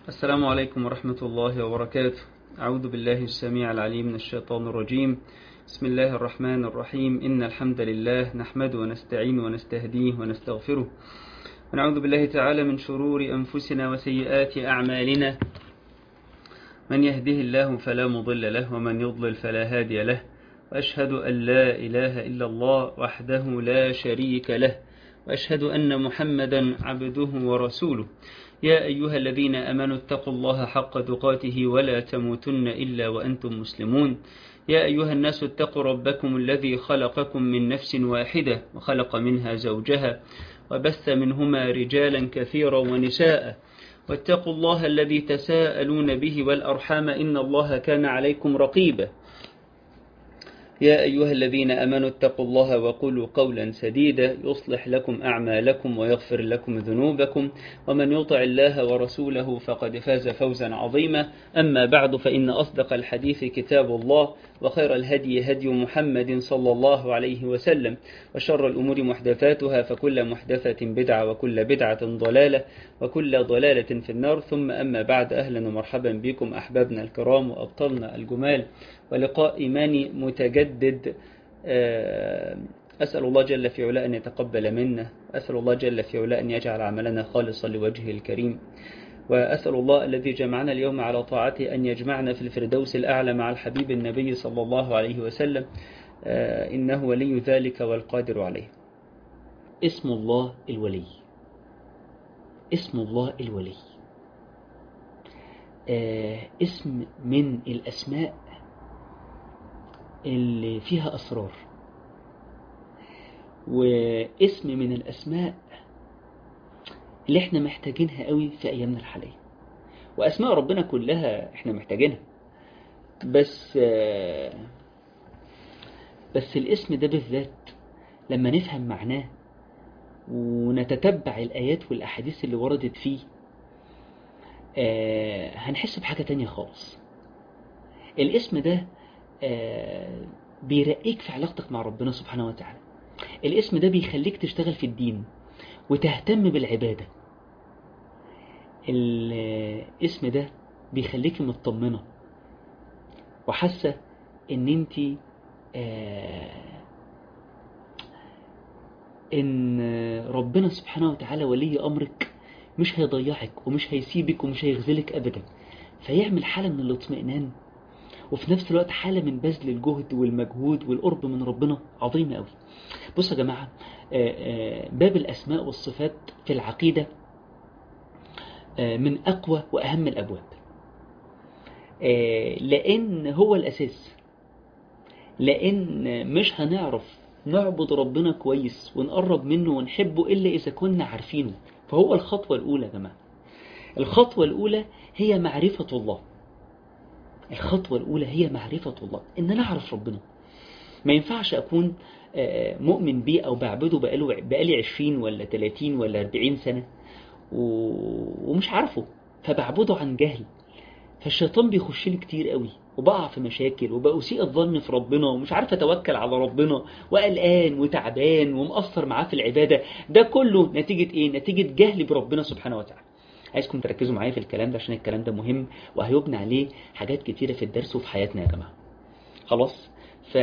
السلام عليكم ورحمة الله وبركاته أعوذ بالله السميع العليم من الشيطان الرجيم بسم الله الرحمن الرحيم إن الحمد لله نحمد ونستعين ونستهديه ونستغفره ونعوذ بالله تعالى من شرور أنفسنا وسيئات أعمالنا من يهده الله فلا مضل له ومن يضلل فلا هادي له وأشهد أن لا إله إلا الله وحده لا شريك له وأشهد أن محمدا عبده ورسوله يا أيها الذين أمنوا اتقوا الله حق تقاته ولا تموتن إلا وأنتم مسلمون يا أيها الناس اتقوا ربكم الذي خلقكم من نفس واحدة وخلق منها زوجها وبث منهما رجالا كثيرا ونساء واتقوا الله الذي تساءلون به والأرحام إن الله كان عليكم رقيبا يا أيها الذين أمنوا اتقوا الله وقولوا قولا سديدا يصلح لكم أعمالكم ويغفر لكم ذنوبكم ومن يطع الله ورسوله فقد فاز فوزا عظيما أما بعد فإن أصدق الحديث كتاب الله وخير الهدي هدي محمد صلى الله عليه وسلم وشر الأمور محدثاتها فكل محدثة بدعة وكل بدعة ضلالة وكل ضلالة في النار ثم أما بعد أهلا ومرحبا بكم أحبابنا الكرام وأبطالنا الجمال ولقاء إيماني متجدد أسأل الله جل في علاء أن يتقبل منا أسأل الله جل في علاء أن يجعل عملنا خالصا لوجهه الكريم وأسأل الله الذي جمعنا اليوم على طاعته أن يجمعنا في الفردوس الأعلى مع الحبيب النبي صلى الله عليه وسلم إنه ولي ذلك والقادر عليه اسم الله الولي اسم الله الولي اسم من الأسماء اللي فيها أسرار واسم من الأسماء اللي احنا محتاجينها قوي في أيامنا الحالية وأسماء ربنا كلها احنا محتاجينها بس بس الاسم ده بالذات لما نفهم معناه ونتتبع الآيات والأحاديث اللي وردت فيه هنحس بحاجة تانية خالص الاسم ده بيرقيك في علاقتك مع ربنا سبحانه وتعالى الاسم ده بيخليك تشتغل في الدين وتهتم بالعبادة الاسم ده بيخليك مطمنة وحاسة ان انت ان ربنا سبحانه وتعالى ولي امرك مش هيضيعك ومش هيسيبك ومش هيخذلك ابدا فيعمل حالة من الاطمئنان وفي نفس الوقت حالة من بذل الجهد والمجهود والقرب من ربنا عظيمة قوي بصوا يا جماعة باب الأسماء والصفات في العقيدة من أقوى وأهم الأبواب لأن هو الأساس لأن مش هنعرف نعبد ربنا كويس ونقرب منه ونحبه إلا إذا كنا عارفينه فهو الخطوة الأولى يا جماعة الخطوة الأولى هي معرفة الله الخطوة الأولى هي معرفة الله إن أنا أعرف ربنا ما ينفعش أكون مؤمن بيه أو بعبده بقاله بقالي 20 ولا 30 ولا 40 سنة ومش عارفه فبعبده عن جهل فالشيطان بيخش لي كتير قوي وبقع في مشاكل وبأسيء الظن في ربنا ومش عارف أتوكل على ربنا وقلقان وتعبان ومقصر معاه في العبادة ده كله نتيجة إيه؟ نتيجة جهل بربنا سبحانه وتعالى عايزكم تركزوا معايا في الكلام ده عشان الكلام ده مهم وهيبنى عليه حاجات كتيرة في الدرس وفي حياتنا يا جماعة خلاص ف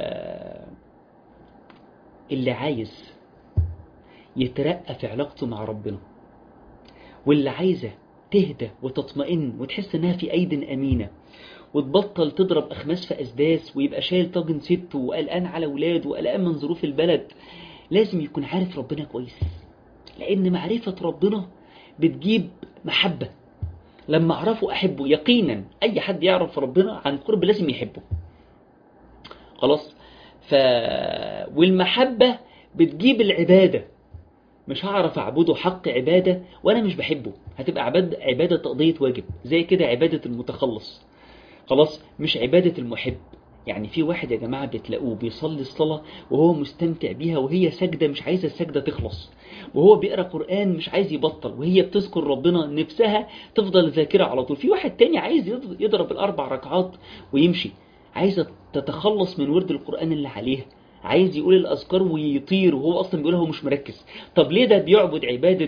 اللي عايز يترقى في علاقته مع ربنا واللي عايزة تهدى وتطمئن وتحس انها في ايد امينة وتبطل تضرب اخماس في اسداس ويبقى شايل طاجن ست وقلقان على ولاده وقلقان من ظروف البلد لازم يكون عارف ربنا كويس لان معرفة ربنا بتجيب محبة لما أعرفه أحبه يقينا أي حد يعرف ربنا عن قرب لازم يحبه خلاص ف... والمحبة بتجيب العبادة مش هعرف أعبده حق عبادة وأنا مش بحبه هتبقى عبادة, عبادة تقضية واجب زي كده عبادة المتخلص خلاص مش عبادة المحب يعني في واحد يا جماعة بتلاقوه بيصلي الصلاة وهو مستمتع بيها وهي سجدة مش عايزة السجدة تخلص وهو بيقرأ قرآن مش عايز يبطل وهي بتذكر ربنا نفسها تفضل ذاكرة على طول في واحد تاني عايز يضرب الأربع ركعات ويمشي عايزة تتخلص من ورد القرآن اللي عليها عايز يقول الأذكار ويطير وهو أصلا بيقولها هو مش مركز طب ليه ده بيعبد عبادة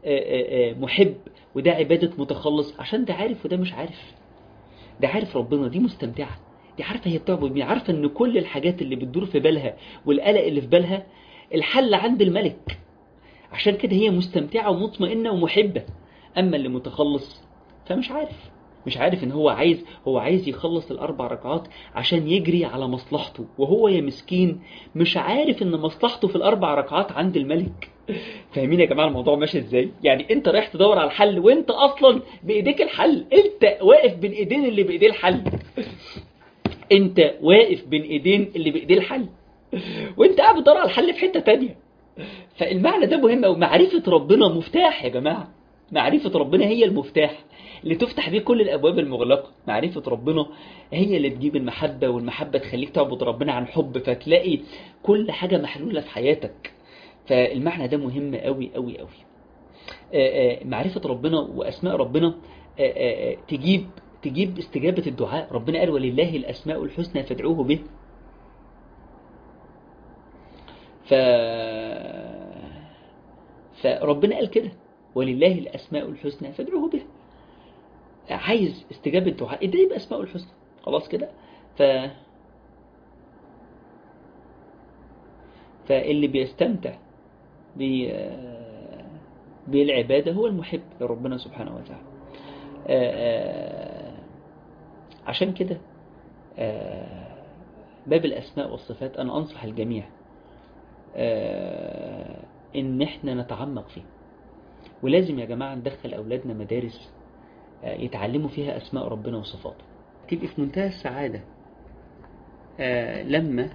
محب وده عبادة متخلص عشان ده عارف وده مش عارف ده عارف ربنا دي مستمتعة دي عارفة هي بتعبد مين عارفة ان كل الحاجات اللي بتدور في بالها والقلق اللي في بالها الحل عند الملك عشان كده هي مستمتعة ومطمئنة ومحبة اما اللي متخلص فمش عارف مش عارف ان هو عايز هو عايز يخلص الاربع ركعات عشان يجري على مصلحته وهو يا مسكين مش عارف ان مصلحته في الاربع ركعات عند الملك فاهمين يا جماعه الموضوع ماشي ازاي يعني انت رايح تدور على الحل وانت اصلا بايديك الحل انت واقف بين ايدين اللي بايديه الحل انت واقف بين ايدين اللي بايديه الحل وانت قاعد بتدور على الحل في حته تانية فالمعنى ده مهم قوي معرفه ربنا مفتاح يا جماعه معرفه ربنا هي المفتاح اللي تفتح بيه كل الابواب المغلقه معرفه ربنا هي اللي تجيب المحبه والمحبه تخليك تعبد ربنا عن حب فتلاقي كل حاجه محلوله في حياتك فالمعنى ده مهم قوي قوي قوي معرفه ربنا واسماء ربنا تجيب تجيب استجابه الدعاء ربنا قال ولله الاسماء الحسنى فادعوه به ف فربنا قال كده ولله الاسماء الحسنى فادعوه به عايز استجابة دعاء ادعي بأسماء الحسنى خلاص كده ف فاللي بيستمتع ب... بالعبادة هو المحب لربنا سبحانه وتعالى عشان كده باب الأسماء والصفات أنا أنصح الجميع إن إحنا نتعمق فيه ولازم يا جماعة ندخل أولادنا مدارس يتعلموا فيها أسماء ربنا وصفاته تبقي في منتهى السعادة آه لما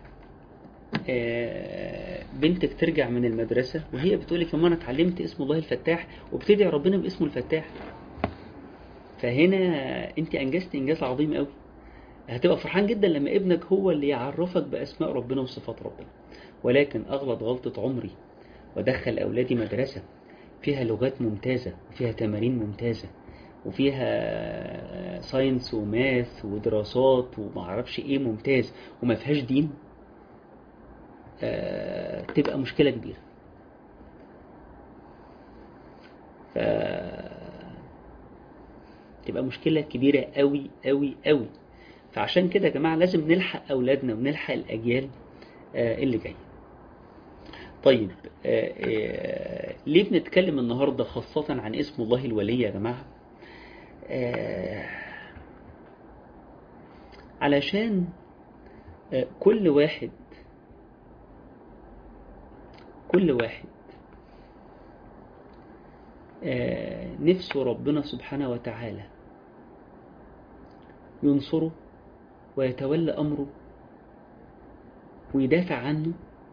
آه بنتك ترجع من المدرسة وهي بتقولك لما أنا اتعلمت اسم الله الفتاح وبتدعي ربنا باسمه الفتاح فهنا أنت أنجزت إنجاز عظيم قوي هتبقى فرحان جدا لما ابنك هو اللي يعرفك بأسماء ربنا وصفات ربنا ولكن أغلط غلطة عمري ودخل أولادي مدرسة فيها لغات ممتازة وفيها تمارين ممتازة وفيها ساينس وماث ودراسات ومعرفش ايه ممتاز وما فيهاش دين آه تبقى مشكلة كبيرة ف تبقى مشكلة كبيرة قوي قوي قوي فعشان كده يا جماعة لازم نلحق أولادنا ونلحق الأجيال آه اللي جاية طيب آه آه ليه بنتكلم النهاردة خاصة عن اسم الله الولي يا جماعة آه علشان آه كل واحد كل واحد آه نفسه ربنا سبحانه وتعالى ينصره ويتولى أمره ويدافع عنه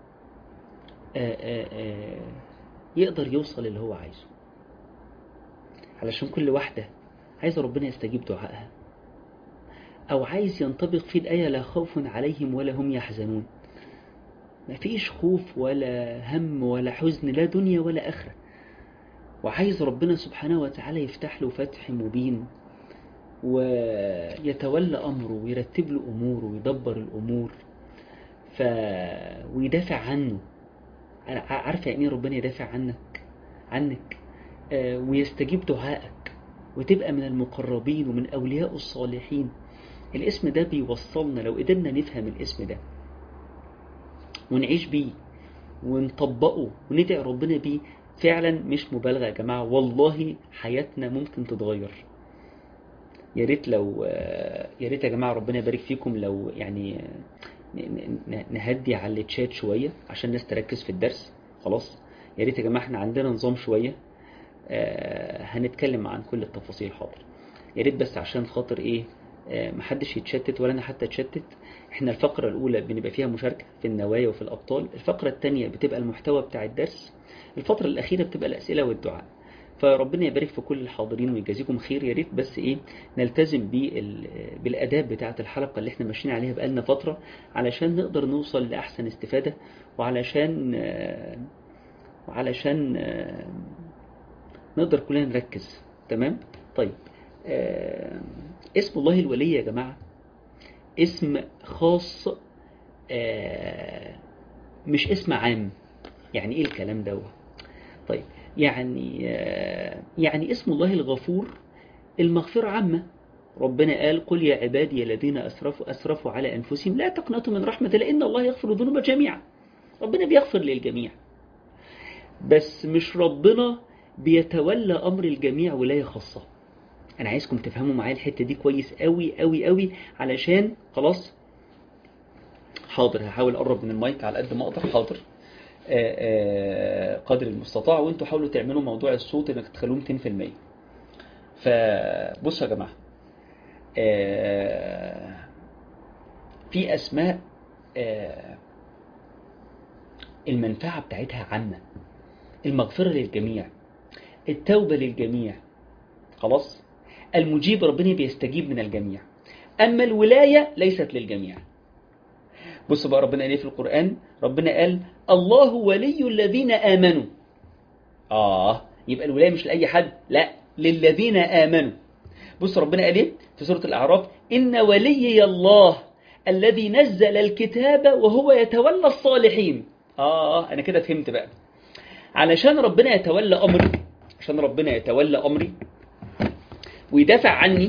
يقدر يوصل اللي هو عايزه علشان كل واحدة عايز ربنا يستجيب دعائها أو عايز ينطبق في الآية لا خوف عليهم ولا هم يحزنون مفيش خوف ولا هم ولا حزن لا دنيا ولا آخرة وعايز ربنا سبحانه وتعالى يفتح له فتح مبين ويتولى أمره ويرتب له أموره ويدبر الأمور ف... ويدافع عنه عارفة يعني ربنا يدافع عنك عنك آه ويستجيب دعائك وتبقى من المقربين ومن أولياء الصالحين الاسم ده بيوصلنا لو قدرنا نفهم الاسم ده ونعيش بيه ونطبقه وندعي ربنا بيه فعلا مش مبالغة يا جماعة والله حياتنا ممكن تتغير يا ريت لو يا ريت يا جماعة ربنا يبارك فيكم لو يعني نهدي على التشات شوية عشان الناس تركز في الدرس خلاص يا ريت يا جماعة احنا عندنا نظام شوية آه هنتكلم عن كل التفاصيل حاضر يا ريت بس عشان خاطر ايه آه محدش يتشتت ولا انا حتى اتشتت احنا الفقرة الاولى بنبقى فيها مشاركة في النوايا وفي الابطال الفقرة الثانية بتبقى المحتوى بتاع الدرس الفترة الاخيرة بتبقى الاسئلة والدعاء فربنا يبارك في كل الحاضرين ويجازيكم خير يا ريت بس ايه نلتزم بالاداب بتاعه الحلقه اللي احنا ماشيين عليها بقالنا فتره علشان نقدر نوصل لاحسن استفاده وعلشان وعلشان نقدر كلنا نركز تمام طيب اسم الله الولي يا جماعه اسم خاص مش اسم عام يعني ايه الكلام دوت طيب يعني يعني اسم الله الغفور المغفرة عامة ربنا قال قل يا عبادي الذين أسرفوا, أسرفوا على أنفسهم لا تقنطوا من رحمة الله إن الله يغفر الذنوب جميعا ربنا بيغفر للجميع بس مش ربنا بيتولى أمر الجميع ولاية خاصة أنا عايزكم تفهموا معايا الحتة دي كويس قوي قوي قوي علشان خلاص حاضر هحاول أقرب من المايك على قد ما أقدر حاضر آآ آآ قدر المستطاع وانتوا حاولوا تعملوا موضوع الصوت انك تخلوه 200% فبصوا يا جماعه في اسماء المنفعه بتاعتها عامه المغفره للجميع التوبه للجميع خلاص المجيب ربنا بيستجيب من الجميع اما الولايه ليست للجميع بصوا بقى ربنا قال ايه في القرآن ربنا قال الله ولي الذين آمنوا آه يبقى الولاية مش لأي حد لا للذين آمنوا بص ربنا قال ايه في سورة الأعراف إن وليي الله الذي نزل الكتاب وهو يتولى الصالحين آه أنا كده فهمت بقى علشان ربنا يتولى أمري عشان ربنا يتولى أمري ويدافع عني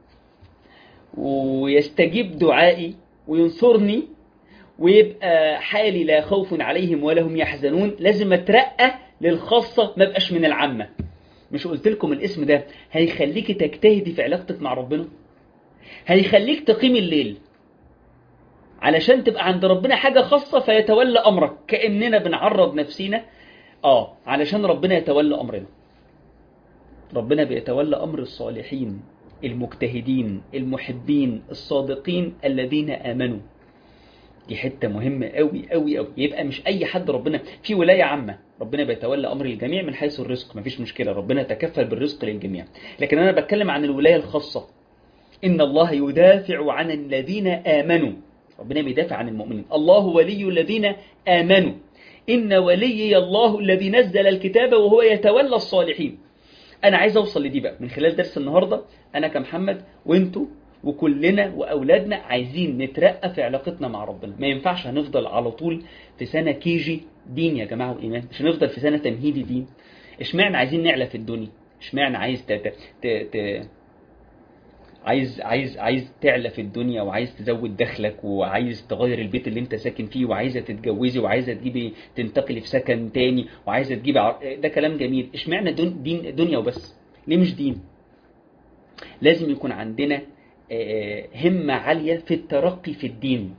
ويستجيب دعائي وينصرني ويبقى حالي لا خوف عليهم ولا هم يحزنون لازم اترقى للخاصة ما بقاش من العامة مش قلت لكم الاسم ده هيخليك تجتهدي في علاقتك مع ربنا هيخليك تقيم الليل علشان تبقى عند ربنا حاجة خاصة فيتولى أمرك كأننا بنعرض نفسينا آه علشان ربنا يتولى أمرنا ربنا بيتولى أمر الصالحين المجتهدين المحبين الصادقين الذين آمنوا دي حتة مهمة قوي قوي قوي يبقى مش أي حد ربنا في ولاية عامة ربنا بيتولى أمر الجميع من حيث الرزق مفيش مشكلة ربنا تكفل بالرزق للجميع لكن أنا بتكلم عن الولاية الخاصة إن الله يدافع عن الذين آمنوا ربنا بيدافع عن المؤمنين الله ولي الذين آمنوا إن وليي الله الذي نزل الكتاب وهو يتولى الصالحين أنا عايز أوصل لدي بقى من خلال درس النهاردة أنا كمحمد وإنتوا وكلنا وأولادنا عايزين نترقى في علاقتنا مع ربنا ما ينفعش هنفضل على طول في سنة كيجي دين يا جماعة وإيمان مش هنفضل في سنة تمهيدي دين اشمعنى عايزين نعلى في الدنيا اشمعنى عايز ت... ت... ت... ت... عايز عايز عايز تعلى في الدنيا وعايز تزود دخلك وعايز تغير البيت اللي انت ساكن فيه وعايزه تتجوزي وعايزه تجيبي تنتقلي في سكن تاني وعايزه تجيبي عر... ده كلام جميل اشمعنى دون دين دنيا وبس ليه مش دين لازم يكون عندنا همة عالية في الترقي في الدين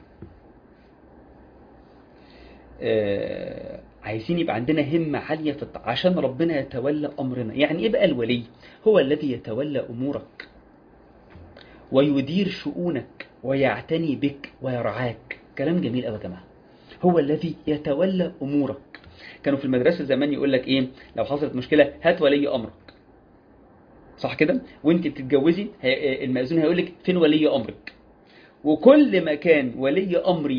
عايزين يبقى عندنا همة عالية في الت... عشان ربنا يتولى أمرنا يعني إيه بقى الولي هو الذي يتولى أمورك ويدير شؤونك ويعتني بك ويرعاك كلام جميل قوي يا جماعة هو الذي يتولى أمورك كانوا في المدرسة زمان يقول لك إيه لو حصلت مشكلة هات ولي أمرك صح كده وانت بتتجوزي المأذون هيقول لك فين ولي امرك وكل ما كان ولي امري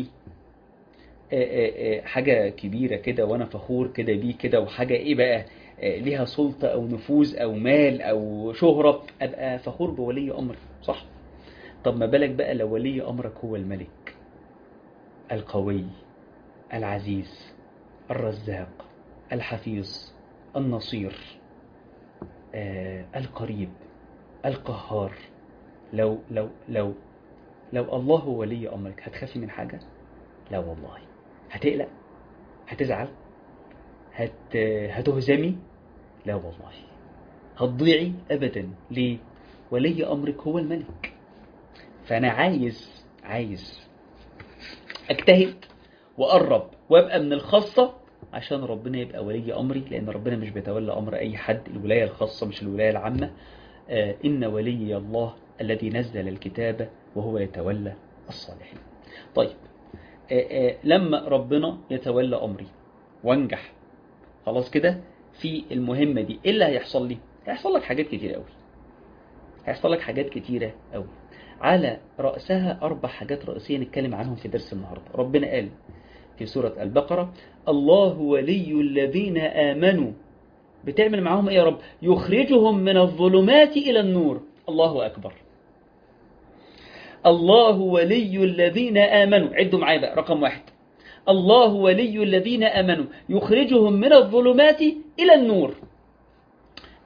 حاجه كبيره كده وانا فخور كده بيه كده وحاجه ايه بقى ليها سلطه او نفوذ او مال او شهره ابقى فخور بولي امري صح طب ما بالك بقى لو ولي امرك هو الملك القوي العزيز الرزاق الحفيظ النصير آه القريب القهار لو لو لو لو الله هو ولي امرك هتخافي من حاجه لا والله هتقلق هتزعل هت هتهزمي لا والله هتضيعي ابدا ليه ولي امرك هو الملك فانا عايز عايز اجتهد واقرب وابقى من الخاصه عشان ربنا يبقى ولي أمري لأن ربنا مش بيتولى أمر أي حد الولاية الخاصة مش الولاية العامة آه إن ولي الله الذي نزل الكتاب وهو يتولى الصالحين طيب آه آه لما ربنا يتولى أمري وانجح خلاص كده في المهمة دي إيه اللي هيحصل لي هيحصل لك حاجات كتيرة قوي هيحصل لك حاجات كتيرة قوي على رأسها أربع حاجات رئيسية نتكلم عنهم في درس النهاردة ربنا قال في سورة البقرة الله ولي الذين آمنوا بتعمل معاهم ايه يا رب يخرجهم من الظلمات إلى النور الله أكبر الله ولي الذين آمنوا عدوا معايا بقى رقم واحد الله ولي الذين آمنوا يخرجهم من الظلمات إلى النور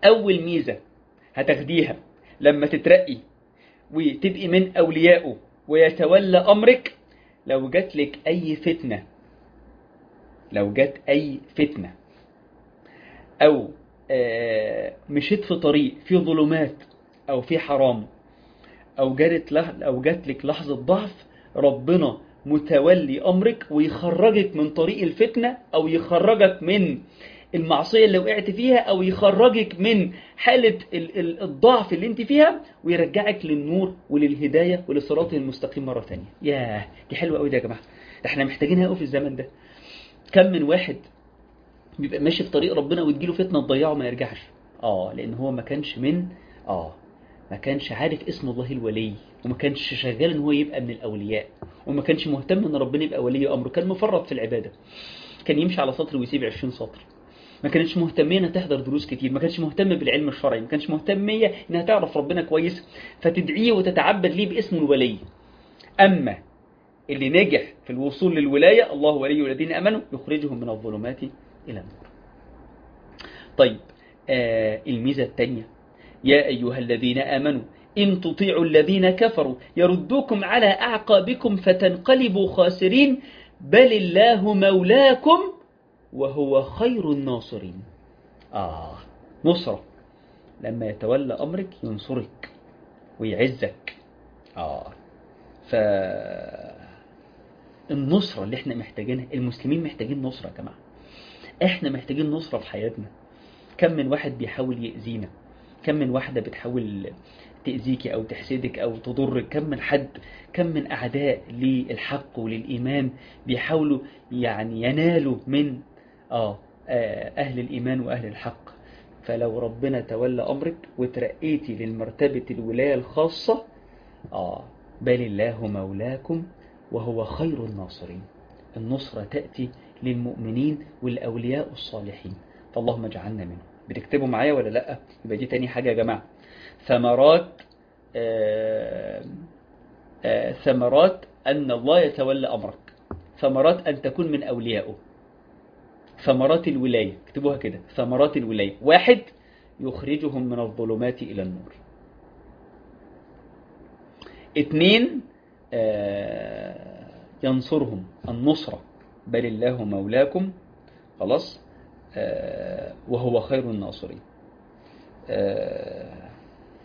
أول ميزة هتاخديها لما تترقي وتبقي من أوليائه ويتولى أمرك لو جات لك أي فتنة لو جات أي فتنة أو آه، مشيت في طريق فيه ظلمات أو فيه حرام أو جرت لح أو جات لك لحظة ضعف ربنا متولي أمرك ويخرجك من طريق الفتنة أو يخرجك من المعصية اللي وقعت فيها أو يخرجك من حالة ال- ال- الضعف اللي انت فيها ويرجعك للنور وللهداية وللصراط المستقيم مرة تانية ياه دي حلوة قوي ده يا جماعة ده احنا محتاجينها قوي في الزمن ده كم من واحد بيبقى ماشي في طريق ربنا وتجيله فتنة تضيعه ما يرجعش اه لان هو ما كانش من اه ما كانش عارف اسم الله الولي وما كانش شغال ان هو يبقى من الاولياء وما كانش مهتم ان ربنا يبقى ولي امره كان مفرط في العباده كان يمشي على سطر ويسيب 20 سطر ما كانتش مهتمية انها تحضر دروس كتير ما كانتش مهتمة بالعلم الشرعي ما كانتش مهتمية انها تعرف ربنا كويس فتدعيه وتتعبد ليه باسم الولي اما اللي نجح في الوصول للولاية الله ولي الذين امنوا يخرجهم من الظلمات الى النور طيب آه الميزة الثانية يا أيها الذين آمنوا إن تطيعوا الذين كفروا يردوكم على أعقابكم فتنقلبوا خاسرين بل الله مولاكم وهو خير الناصرين آه نصرة لما يتولى أمرك ينصرك ويعزك آه ف النصرة اللي احنا محتاجينها المسلمين محتاجين نصرة يا جماعة احنا محتاجين نصرة في حياتنا كم من واحد بيحاول يأذينا كم من واحدة بتحاول تأذيكي أو تحسدك أو تضرك كم من حد كم من أعداء للحق وللإيمان بيحاولوا يعني ينالوا من آه آه، أهل الإيمان وأهل الحق فلو ربنا تولى أمرك وترقيتي للمرتبة الولاية الخاصة آه بل الله مولاكم وهو خير الناصرين النصرة تأتي للمؤمنين والأولياء الصالحين فاللهم اجعلنا منهم بتكتبوا معايا ولا لا يبقى دي تاني حاجة يا جماعة ثمرات آه آه ثمرات أن الله يتولى أمرك ثمرات أن تكون من أوليائه ثمرات الولاية اكتبوها كده ثمرات الولاية واحد يخرجهم من الظلمات إلى النور اتنين آه ينصرهم النصرة بل الله مولاكم خلاص آه وهو خير الناصرين آه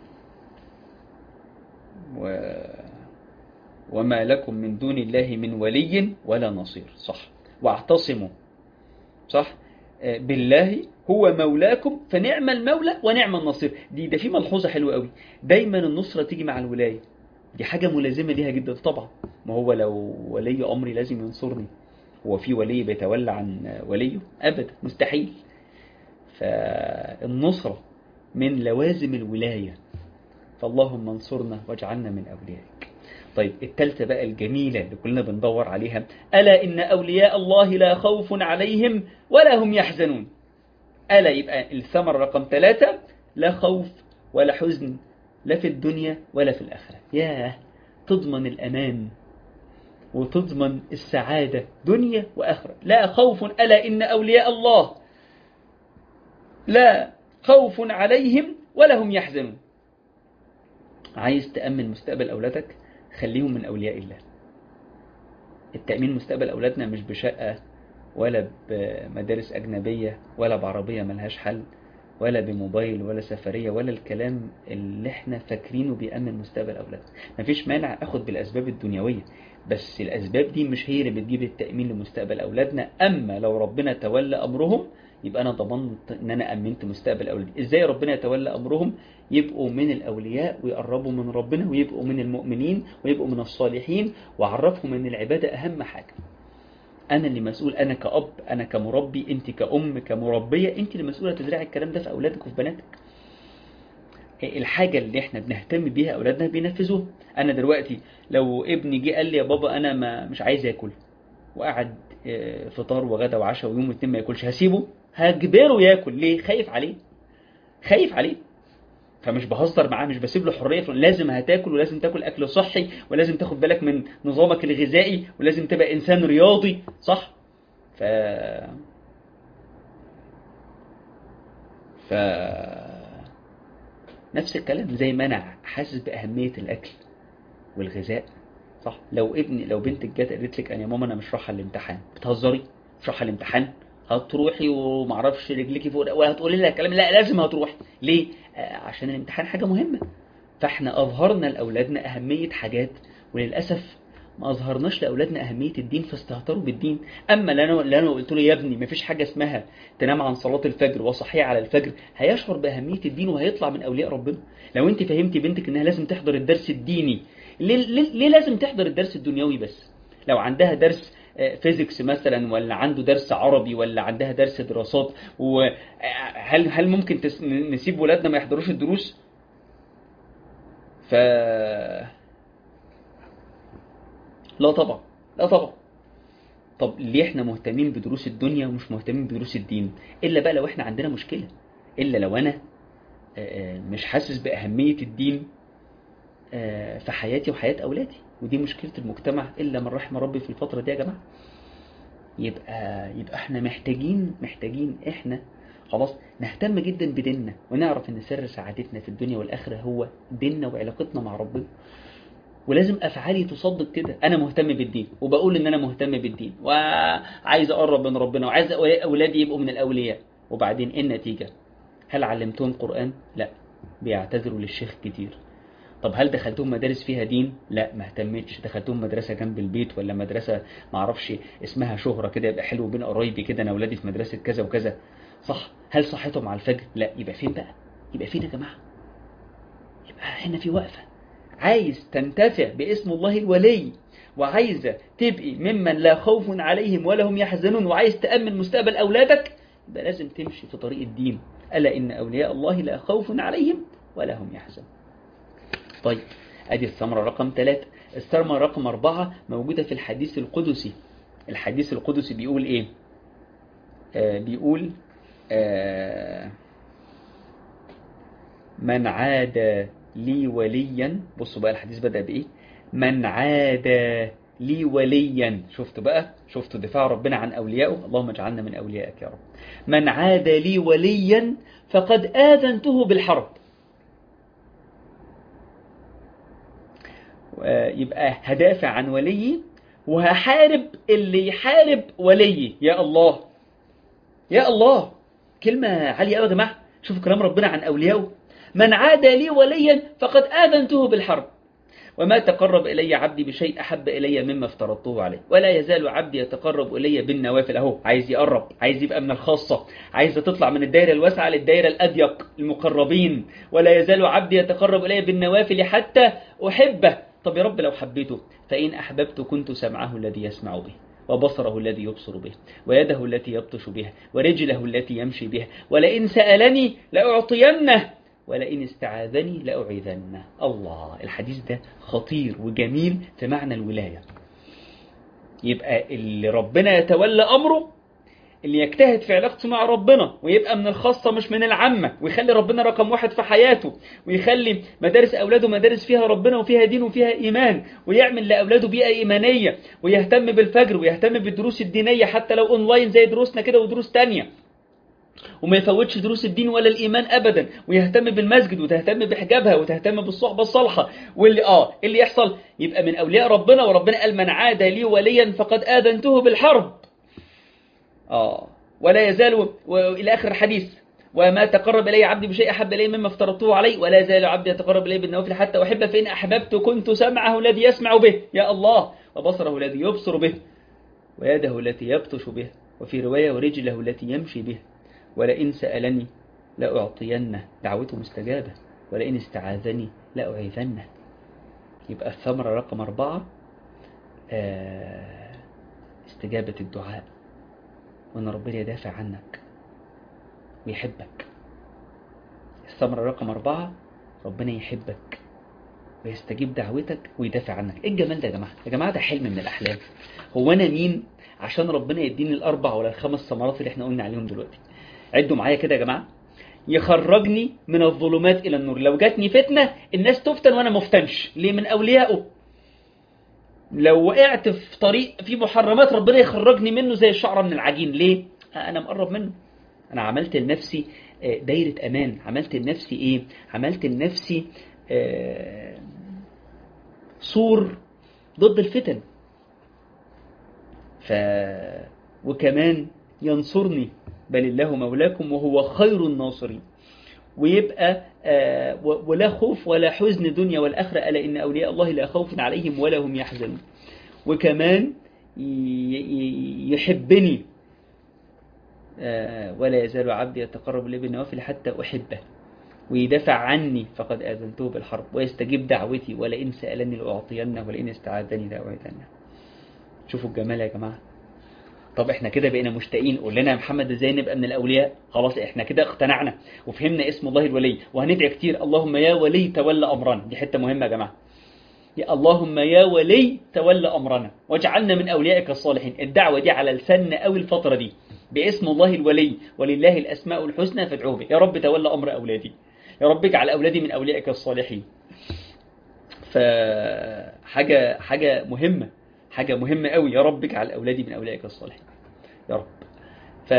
و وما لكم من دون الله من ولي ولا نصير صح واعتصموا صح آه بالله هو مولاكم فنعم المولى ونعم النصير دي ده في ملحوظة حلوة قوي دايما النصرة تيجي مع الولاية دي حاجة ملازمة ليها جدا طبعا ما هو لو ولي أمري لازم ينصرني هو في ولي بيتولى عن وليه أبدا مستحيل فالنصرة من لوازم الولاية فاللهم انصرنا واجعلنا من أوليائك طيب التالتة بقى الجميلة اللي كلنا بندور عليها ألا إن أولياء الله لا خوف عليهم ولا هم يحزنون ألا يبقى الثمرة رقم ثلاثة لا خوف ولا حزن لا في الدنيا ولا في الآخرة ياه تضمن الأمان وتضمن السعادة دنيا وآخرة لا خوف ألا إن أولياء الله لا خوف عليهم ولا هم يحزنون عايز تأمن مستقبل أولادك خليهم من أولياء الله التأمين مستقبل أولادنا مش بشقة ولا بمدارس أجنبية ولا بعربية ملهاش حل ولا بموبايل ولا سفرية ولا الكلام اللي احنا فاكرينه بيأمن مستقبل أولادنا مفيش مانع أخد بالأسباب الدنيوية بس الأسباب دي مش هي اللي بتجيب التأمين لمستقبل أولادنا أما لو ربنا تولى أمرهم يبقى أنا ضمنت إن أنا أمنت مستقبل أولادي إزاي ربنا يتولى أمرهم يبقوا من الأولياء ويقربوا من ربنا ويبقوا من المؤمنين ويبقوا من الصالحين وعرفهم إن العبادة أهم حاجة أنا اللي مسؤول أنا كأب أنا كمربي أنت كأم كمربية أنت اللي مسؤولة تزرعي الكلام ده في أولادك وفي بناتك الحاجة اللي احنا بنهتم بيها أولادنا بينفذوها أنا دلوقتي لو ابني جه قال لي يا بابا أنا ما مش عايز آكل وقعد فطار وغدا وعشاء ويوم واتنين ما ياكلش هسيبه هجبره ياكل ليه خايف عليه خايف عليه فمش بهزر معاه مش بسيب له حريه لازم هتاكل ولازم تاكل اكل صحي ولازم تاخد بالك من نظامك الغذائي ولازم تبقى انسان رياضي صح ف ف نفس الكلام زي ما انا حاسس باهميه الاكل والغذاء صح لو ابني لو بنتك جت قالت لك انا يا ماما انا مش رايحه الامتحان بتهزري مش رايحه الامتحان هتروحي ومعرفش رجليكي فوق وهتقولي لها الكلام لا لازم هتروحي ليه آه عشان الامتحان حاجه مهمه فاحنا اظهرنا لاولادنا اهميه حاجات وللاسف ما اظهرناش لاولادنا اهميه الدين فاستهتروا بالدين اما اللي انا اللي انا قلت له يا ابني ما فيش حاجه اسمها تنام عن صلاه الفجر وصحيه على الفجر هيشعر باهميه الدين وهيطلع من اولياء ربنا لو انت فهمتي بنتك انها لازم تحضر الدرس الديني ليه, ليه, ليه لازم تحضر الدرس الدنيوي بس لو عندها درس فيزيكس مثلا ولا عنده درس عربي ولا عندها درس دراسات وهل هل ممكن تس... نسيب ولادنا ما يحضروش الدروس ف لا طبعا لا طبعا طب ليه احنا مهتمين بدروس الدنيا ومش مهتمين بدروس الدين الا بقى لو احنا عندنا مشكله الا لو انا مش حاسس باهميه الدين في حياتي وحياه اولادي ودي مشكله المجتمع الا من رحم ربي في الفتره دي يا جماعه يبقى يبقى احنا محتاجين محتاجين احنا خلاص نهتم جدا بديننا ونعرف ان سر سعادتنا في الدنيا والاخره هو ديننا وعلاقتنا مع ربنا ولازم افعالي تصدق كده انا مهتم بالدين وبقول ان انا مهتم بالدين وعايز اقرب من ربنا وعايز اولادي يبقوا من الاولياء وبعدين ايه النتيجه هل علمتهم قران لا بيعتذروا للشيخ كتير طب هل دخلتهم مدارس فيها دين لا ما اهتمتش دخلتهم مدرسه جنب البيت ولا مدرسه ما اعرفش اسمها شهره كده يبقى حلو بين قرايبي كده انا اولادي في مدرسه كذا وكذا صح هل صحتهم على الفجر لا يبقى فين بقى يبقى فين يا جماعه يبقى هنا في وقفه عايز تنتفع باسم الله الولي وعايزة تبقي ممن لا خوف عليهم ولا هم يحزنون وعايز تأمن مستقبل أولادك يبقى لازم تمشي في طريق الدين ألا إن أولياء الله لا خوف عليهم ولا هم يحزنون طيب أدي الثمرة رقم ثلاثة الثمرة رقم أربعة موجودة في الحديث القدسي الحديث القدسي بيقول إيه آه بيقول آه من عاد لي وليا بصوا بقى الحديث بدأ بإيه من عاد لي وليا شفتوا بقى شفتوا دفاع ربنا عن أوليائه اللهم اجعلنا من أوليائك يا رب من عاد لي وليا فقد آذنته بالحرب يبقى هدافع عن وليي وهحارب اللي يحارب وليي يا الله يا الله كلمة عالية قوي يا جماعة شوفوا كلام ربنا عن أوليائه من عاد لي وليا فقد آذنته بالحرب وما تقرب إلي عبدي بشيء أحب إلي مما افترضته عليه ولا يزال عبدي يتقرب إلي بالنوافل أهو عايز يقرب عايز يبقى من الخاصة عايز تطلع من الدائرة الواسعة للدائرة الأضيق المقربين ولا يزال عبدي يتقرب إلي بالنوافل حتى أحبه طب يا رب لو حبيته فإن أحببت كنت سمعه الذي يسمع به وبصره الذي يبصر به ويده التي يبطش بها ورجله التي يمشي بها ولئن سألني لأعطينه ولئن استعاذني لأعيذنه الله الحديث ده خطير وجميل في معنى الولاية يبقى اللي ربنا يتولى أمره اللي يجتهد في علاقته مع ربنا ويبقى من الخاصة مش من العامة ويخلي ربنا رقم واحد في حياته ويخلي مدارس أولاده مدارس فيها ربنا وفيها دين وفيها إيمان ويعمل لأولاده بيئة إيمانية ويهتم بالفجر ويهتم بالدروس الدينية حتى لو أونلاين زي دروسنا كده ودروس تانية وما يفوتش دروس الدين ولا الإيمان أبدا ويهتم بالمسجد وتهتم بحجابها وتهتم بالصحبة الصالحة واللي آه اللي يحصل يبقى من أولياء ربنا وربنا قال من عاد لي وليا فقد آذنته بالحرب آه ولا يزال وإلى آخر الحديث وما تقرب إلي عبدي بشيء أحب إلي مما افترضته عليه ولا يزال عبدي يتقرب إلي بالنوافل حتى أحب فإن أحببت كنت سمعه الذي يسمع به يا الله وبصره الذي يبصر به ويده التي يبطش به وفي رواية ورجله التي يمشي به ولئن سألني لأعطينه دعوته مستجابة ولئن استعاذني لأعيذنه يبقى الثمرة رقم أربعة آه استجابة الدعاء وأن ربنا يدافع عنك ويحبك الثمرة رقم أربعة ربنا يحبك ويستجيب دعوتك ويدافع عنك ايه الجمال ده يا جماعة يا جماعة ده حلم من الأحلام هو أنا مين عشان ربنا يديني الأربع ولا الخمس ثمرات اللي احنا قلنا عليهم دلوقتي عدوا معايا كده يا جماعة يخرجني من الظلمات إلى النور لو جاتني فتنة الناس تفتن وأنا مفتنش ليه من أوليائه لو وقعت في طريق في محرمات ربنا يخرجني منه زي الشعرة من العجين ليه أنا مقرب منه أنا عملت لنفسي آه، دايرة أمان عملت لنفسي إيه عملت لنفسي آه، سور ضد الفتن ف وكمان ينصرني بل الله مولاكم وهو خير الناصرين ويبقى آه، و- ولا خوف ولا حزن دنيا والآخرة ألا إن أولياء الله لا خوف عليهم ولا هم يحزنون وكمان ي- ي- يحبني آه، ولا يزال عبدي يتقرب إلي بالنوافل حتى أحبه ويدافع عني فقد آذنته بالحرب ويستجيب دعوتي ولئن سألني لأعطينه ولئن استعاذني لأعيذنه شوفوا الجمال يا جماعة طب احنا كده بقينا مشتاقين قول لنا يا محمد ازاي نبقى من الاولياء خلاص احنا كده اقتنعنا وفهمنا اسم الله الولي وهندعي كتير اللهم يا ولي تولى امرنا دي حته مهمه يا جماعه يا اللهم يا ولي تولى امرنا واجعلنا من اوليائك الصالحين الدعوه دي على لساننا قوي الفتره دي باسم الله الولي ولله الاسماء الحسنى فادعوه به يا رب تولى امر اولادي يا رب اجعل اولادي من اوليائك الصالحين فحاجه حاجه مهمه حاجه مهمه قوي يا رب اجعل اولادي من اوليائك الصالحين يا رب ف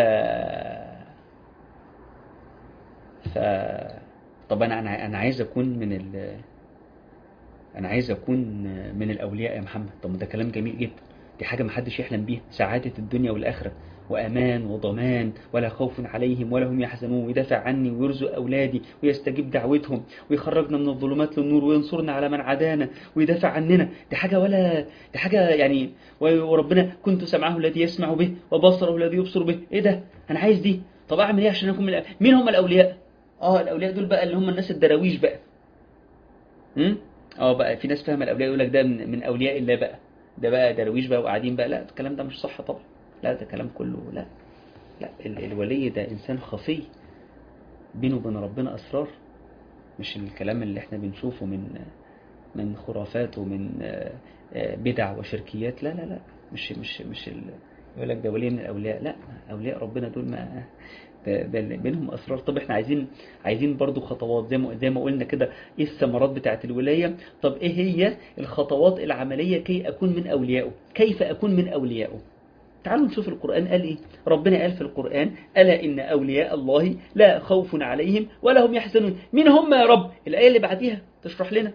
ف طب انا انا انا عايز اكون من ال انا عايز اكون من الاولياء يا محمد طب ما ده كلام جميل جدا دي حاجه ما حدش يحلم بيها سعاده الدنيا والاخره وامان وضمان ولا خوف عليهم ولا هم يحزنون ويدافع عني ويرزق اولادي ويستجيب دعوتهم ويخرجنا من الظلمات للنور وينصرنا على من عادانا ويدافع عننا دي حاجه ولا دي حاجه يعني وربنا كنت سمعه الذي يسمع به وبصره الذي يبصر به ايه ده انا عايز دي طب اعمل ايه عشان اكون من الأولياء؟ مين هم الاولياء اه الاولياء دول بقى اللي هم الناس الدراويش بقى امم اه بقى في ناس فاهمه الاولياء يقول لك ده من, من اولياء الله بقى ده بقى دراويش بقى وقاعدين بقى لا الكلام ده مش صح طبعا لا ده كلام كله لا لا ال- الولي ده انسان خفي بينه وبين ربنا اسرار مش الكلام اللي احنا بنشوفه من من خرافات ومن آه، آه، بدع وشركيات لا لا لا مش مش مش ال... يقول لك ده ولي من الاولياء لا اولياء ربنا دول ما ده, ده اللي بينهم اسرار طب احنا عايزين عايزين برضو خطوات زي ما زي ما قلنا كده ايه الثمرات بتاعه الولايه طب ايه هي الخطوات العمليه كي اكون من اوليائه كيف اكون من اوليائه تعالوا نشوف القرآن قال إيه ربنا قال في القرآن ألا إن أولياء الله لا خوف عليهم ولا هم يحزنون مين هم يا رب الآية اللي بعديها تشرح لنا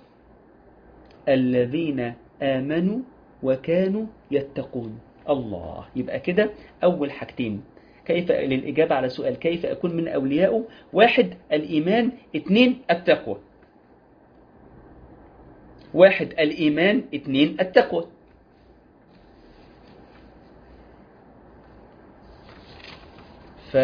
الذين آمنوا وكانوا يتقون الله يبقى كده أول حاجتين كيف للإجابة على سؤال كيف أكون من أوليائه واحد الإيمان اثنين التقوى واحد الإيمان اثنين التقوى ف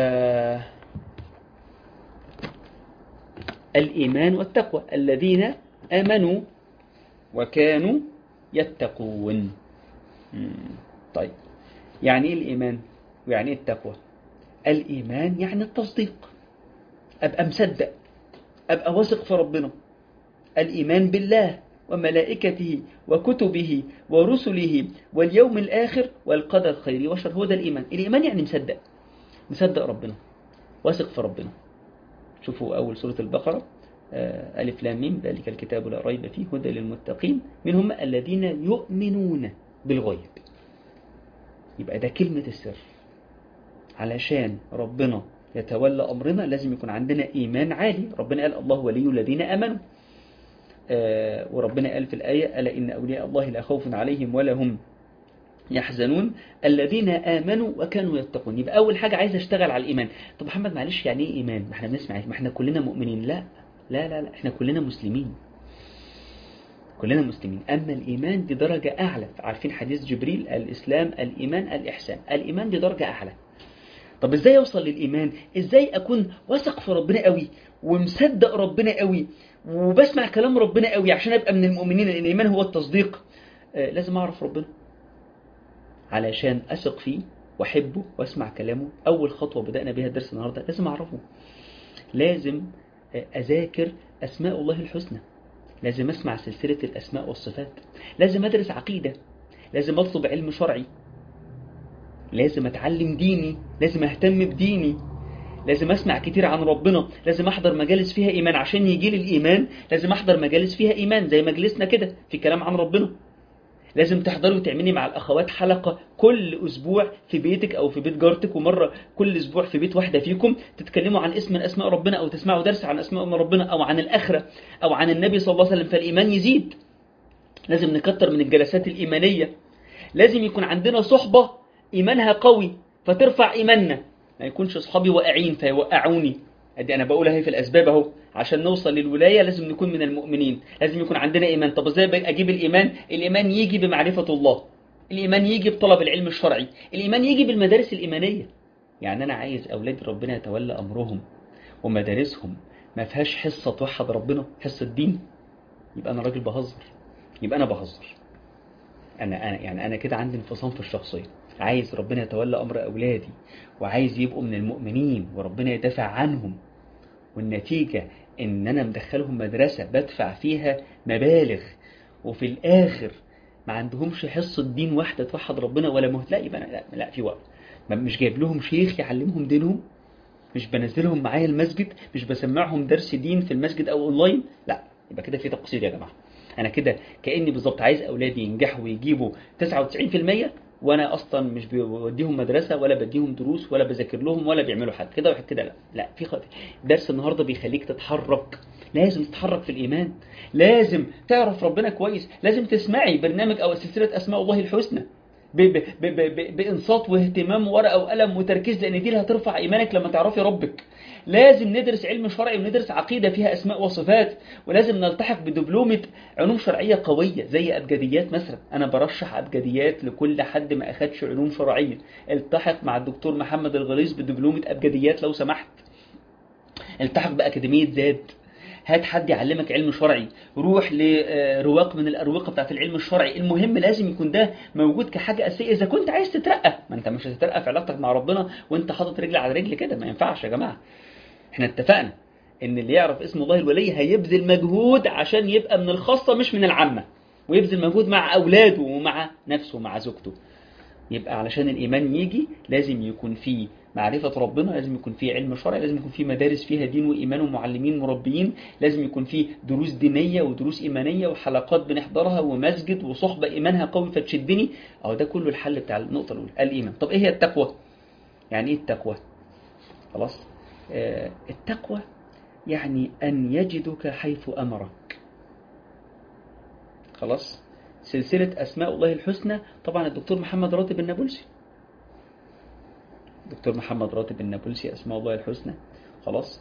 الإيمان والتقوى الذين آمنوا وكانوا يتقون مم. طيب يعني إيه الإيمان ويعني إيه التقوى الإيمان يعني التصديق أبقى مصدق أبقى واثق في ربنا الإيمان بالله وملائكته وكتبه ورسله واليوم الآخر والقدر خير وشر هو ده الإيمان الإيمان يعني مصدق مصدق ربنا واثق في ربنا شوفوا أول سورة البقرة آه، ألف لام ميم ذلك الكتاب لا ريب فيه هدى للمتقين من هم الذين يؤمنون بالغيب يبقى ده كلمة السر علشان ربنا يتولى أمرنا لازم يكون عندنا إيمان عالي ربنا قال الله ولي الذين آمنوا آه، وربنا قال في الآية ألا إن أولياء الله لا خوف عليهم ولا هم يحزنون الذين آمنوا وكانوا يتقون يبقى أول حاجة عايز أشتغل على الإيمان طب محمد معلش يعني إيه إيمان ما احنا بنسمع ما احنا كلنا مؤمنين لا لا لا لا احنا كلنا مسلمين كلنا مسلمين أما الإيمان دي درجة أعلى عارفين حديث جبريل الإسلام الإيمان الإحسان الإيمان دي درجة أعلى طب ازاي اوصل للايمان ازاي اكون واثق في ربنا قوي ومصدق ربنا قوي وبسمع كلام ربنا قوي عشان ابقى من المؤمنين لان الايمان هو التصديق آه لازم اعرف ربنا علشان اثق فيه واحبه واسمع كلامه اول خطوه بدانا بيها الدرس النهارده لازم اعرفه لازم آه، اذاكر اسماء الله الحسنى لازم اسمع سلسله الاسماء والصفات لازم ادرس عقيده لازم اطلب علم شرعي لازم اتعلم ديني لازم اهتم بديني لازم اسمع كتير عن ربنا لازم احضر مجالس فيها ايمان عشان يجي لي الايمان لازم احضر مجالس فيها ايمان زي مجلسنا كده في كلام عن ربنا لازم تحضري وتعملي مع الأخوات حلقة كل أسبوع في بيتك أو في بيت جارتك ومرة كل أسبوع في بيت واحدة فيكم تتكلموا عن اسم من أسماء ربنا أو تسمعوا درس عن أسماء من ربنا أو عن الآخرة أو عن النبي صلى الله عليه وسلم فالإيمان يزيد لازم نكتر من الجلسات الإيمانية لازم يكون عندنا صحبة إيمانها قوي فترفع إيماننا ما يكونش أصحابي واقعين فيوقعوني ادي انا بقولها هي في الاسباب اهو عشان نوصل للولايه لازم نكون من المؤمنين لازم يكون عندنا ايمان طب ازاي اجيب الايمان الايمان يجي بمعرفه الله الايمان يجي بطلب العلم الشرعي الايمان يجي بالمدارس الايمانيه يعني انا عايز اولاد ربنا يتولى امرهم ومدارسهم ما فيهاش حصه توحد ربنا حصه دين يبقى انا راجل بهزر يبقى انا بهزر انا انا يعني انا كده عندي انفصام في الشخصيه عايز ربنا يتولى امر اولادي وعايز يبقوا من المؤمنين وربنا يدافع عنهم والنتيجه ان انا مدخلهم مدرسه بدفع فيها مبالغ وفي الاخر ما عندهمش حصه دين واحده توحد ربنا ولا مهت لا يبقى لا, لا في وقت مش جايب لهم شيخ يعلمهم دينهم مش بنزلهم معايا المسجد مش بسمعهم درس دين في المسجد او اونلاين لا يبقى كده في تقصير يا جماعه انا كده كاني بالظبط عايز اولادي ينجحوا ويجيبوا 99% وانا اصلا مش بوديهم مدرسه ولا بديهم دروس ولا بذاكر لهم ولا بيعملوا حاجه كده واحد كده لا لا في خط... درس النهارده بيخليك تتحرك لازم تتحرك في الايمان لازم تعرف ربنا كويس لازم تسمعي برنامج او سلسله اسماء الله الحسنى ب... ب... ب... ب... بانصات واهتمام ورقه وقلم وتركيز لان دي اللي هترفع ايمانك لما تعرفي ربك لازم ندرس علم شرعي وندرس عقيده فيها اسماء وصفات ولازم نلتحق بدبلومه علوم شرعيه قويه زي ابجديات مثلا انا برشح ابجديات لكل حد ما اخدش علوم شرعيه التحق مع الدكتور محمد الغليظ بدبلومه ابجديات لو سمحت التحق باكاديميه زاد هات حد يعلمك علم شرعي روح لرواق من الأروقة بتاعت العلم الشرعي المهم لازم يكون ده موجود كحاجة أساسية إذا كنت عايز تترقى ما أنت مش هتترقى في علاقتك مع ربنا وأنت حاطط رجل على رجل كده ما ينفعش يا جماعة احنا اتفقنا ان اللي يعرف اسم الله الولي هيبذل مجهود عشان يبقى من الخاصة مش من العامة ويبذل مجهود مع أولاده ومع نفسه ومع زوجته يبقى علشان الإيمان يجي لازم يكون فيه معرفة ربنا لازم يكون فيه علم شرعي لازم يكون فيه مدارس فيها دين وإيمان ومعلمين مربيين لازم يكون فيه دروس دينية ودروس إيمانية وحلقات بنحضرها ومسجد وصحبة إيمانها قوي فتشدني أو ده كله الحل بتاع النقطة الأولى الإيمان طب إيه هي التقوى يعني إيه التقوى خلاص آه التقوى يعني أن يجدك حيث أمرك خلاص سلسلة أسماء الله الحسنى طبعا الدكتور محمد راتب النابلسي دكتور محمد راتب النابلسي أسماء الله الحسنى خلاص